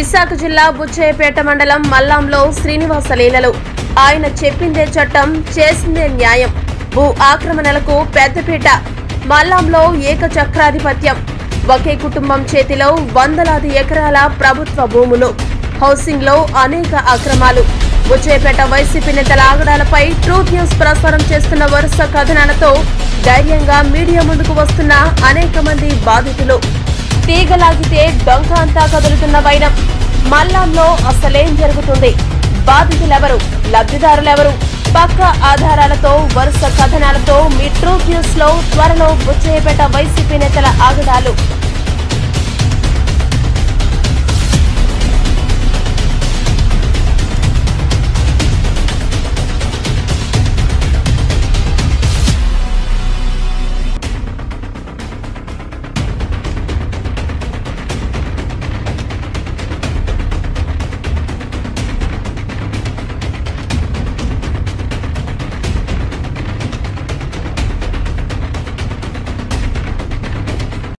విశాఖ జిల్లా బుచ్చయ్యపేట మండలం మల్లాంలో శ్రీనివాస లీలలు ఆయన చెప్పిందే చట్టం చేసిందే న్యాయం భూ ఆక్రమణలకు పెద్దపీట మల్లాంలో ఏకచక్రాధిపత్యం ఒకే కుటుంబం చేతిలో వందలాది ఎకరాల ప్రభుత్వ భూములు హౌసింగ్ లో అనేక అక్రమాలు బుచ్చయ్యపేట వైసీపీ నేతల ఆగడాలపై ట్రూత్ న్యూస్ ప్రసారం చేస్తున్న వరుస కథనాలతో ధైర్యంగా మీడియా ముందుకు వస్తున్న అనేక మంది బాధితులు తీగలాగితే డొంక అంతా కదులుతున్న వైనం మల్లాంలో అసలేం జరుగుతుంది బాధితులెవరు లబ్ధిదారులెవరు పక్క ఆధారాలతో వరుస కథనాలతో మీ ట్రూత్ న్యూస్ లో త్వరలో బుచ్చయ్యపేట వైసీపీ నేతల ఆగడాలు